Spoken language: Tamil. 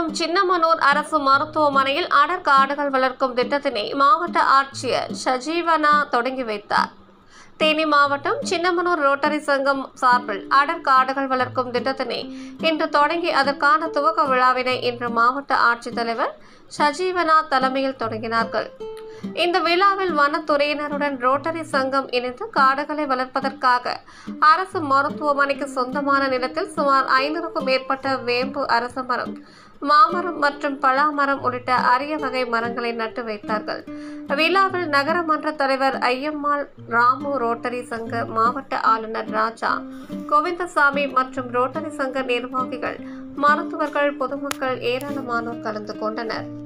மாவட்டம் சின்னமனூர் அரசு மருத்துவமனையில் அடர் காடுகள் வளர்க்கும் திட்டத்தினை மாவட்ட ஆட்சியர் சஜீவனா தொடங்கி வைத்தார் தேனி மாவட்டம் சின்னமனூர் ரோட்டரி சங்கம் சார்பில் அடர் காடுகள் வளர்க்கும் திட்டத்தினை இன்று தொடங்கி அதற்கான துவக்க விழாவினை இன்று மாவட்ட ஆட்சித்தலைவர் சஜீவனா தலைமையில் தொடங்கினார்கள் இந்த விழாவில் வனத்துறையினருடன் ரோட்டரி சங்கம் இணைந்து காடுகளை வளர்ப்பதற்காக அரசு மருத்துவமனைக்கு சொந்தமான நிலத்தில் சுமார் ஐநூறுக்கும் மேற்பட்ட வேம்பு அரச மரம் மாமரம் மற்றும் பலாமரம் உள்ளிட்ட அரிய வகை மரங்களை நட்டு வைத்தார்கள் விழாவில் நகரமன்ற தலைவர் ஐயம்மாள் ராமு ரோட்டரி சங்க மாவட்ட ஆளுநர் ராஜா கோவிந்தசாமி மற்றும் ரோட்டரி சங்க நிர்வாகிகள் மருத்துவர்கள் பொதுமக்கள் ஏராளமானோர் கலந்து கொண்டனர்